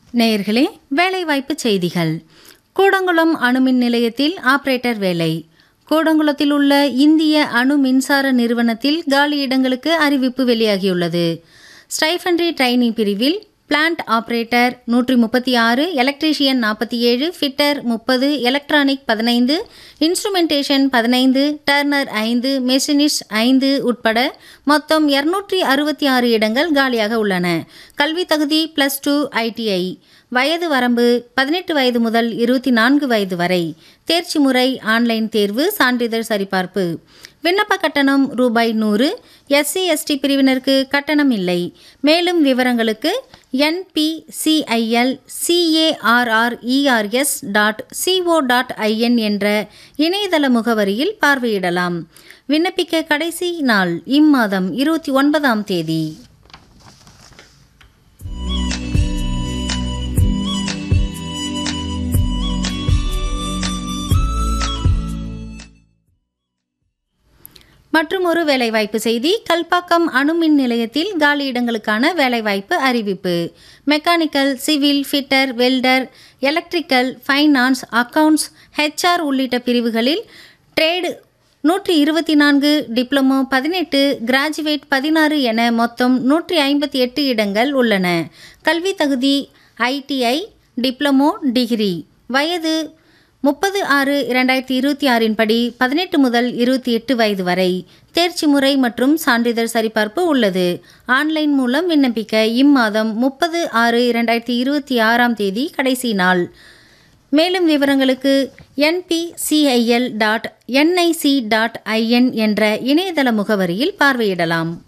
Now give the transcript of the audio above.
நேயர்களே வேலைவாய்ப்பு செய்திகள் கூடங்குளம் அணுமின் நிலையத்தில் ஆபரேட்டர் வேலை கூடங்குளத்தில் உள்ள இந்திய அணு மின்சார நிறுவனத்தில் காலி இடங்களுக்கு அறிவிப்பு வெளியாகியுள்ளது ஸ்டைஃபன்ட்ரி ட்ரைனிங் பிரிவில் பிளான்ட் ஆபரேட்டர் நூற்றி முப்பத்தி ஆறு எலக்ட்ரீஷியன் நாற்பத்தி ஏழு ஃபிட்டர் முப்பது எலக்ட்ரானிக் பதினைந்து இன்ஸ்ட்ருமெண்டேஷன் பதினைந்து டர்னர் ஐந்து மெஷினிஸ்ட் ஐந்து உட்பட மொத்தம் இருநூற்றி அறுபத்தி ஆறு இடங்கள் காலியாக உள்ளன கல்வி தகுதி ப்ளஸ் டூ ஐடிஐ வயது வரம்பு பதினெட்டு வயது முதல் இருபத்தி நான்கு வயது வரை தேர்ச்சி முறை ஆன்லைன் தேர்வு சான்றிதழ் சரிபார்ப்பு விண்ணப்ப கட்டணம் ரூபாய் நூறு எஸ்சி எஸ்டி பிரிவினருக்கு கட்டணம் இல்லை மேலும் விவரங்களுக்கு NPCIL CARRERS dot CO dot IN என்ற இணையதள முகவரியில் பார்வையிடலாம் விண்ணப்பிக்க கடைசி நாள் இம்மாதம் இருபத்தி ஒன்பதாம் தேதி மற்றும் ஒரு வேலைவாய்ப்பு செய்தி கல்பாக்கம் அணுமின் நிலையத்தில் காலி இடங்களுக்கான வேலைவாய்ப்பு அறிவிப்பு mechanical civil fitter welder electrical finance accounts HR உள்ளிட்ட பிரிவுகளில் ட்ரேடு நூற்றி இருபத்தி நான்கு டிப்ளமோ பதினெட்டு கிராஜுவேட் பதினாறு என மொத்தம் நூற்றி ஐம்பத்தி எட்டு இடங்கள் உள்ளன கல்வி தகுதி ஐடிஐ டிப்ளமோ டிகிரி வயது முப்பது ஆறு இரண்டாயிரத்தி இருபத்தி ஆறின் படி பதினெட்டு முதல் இருபத்தி எட்டு வயது வரை தேர்ச்சி முறை மற்றும் சான்றிதழ் சரிபார்ப்பு உள்ளது ஆன்லைன் மூலம் விண்ணப்பிக்க இம்மாதம் முப்பது ஆறு இரண்டாயிரத்தி இருபத்தி ஆறாம் தேதி கடைசி நாள் மேலும் விவரங்களுக்கு NPCIL dot NIC dot IN என்ற இணையதள முகவரியில் பார்வையிடலாம்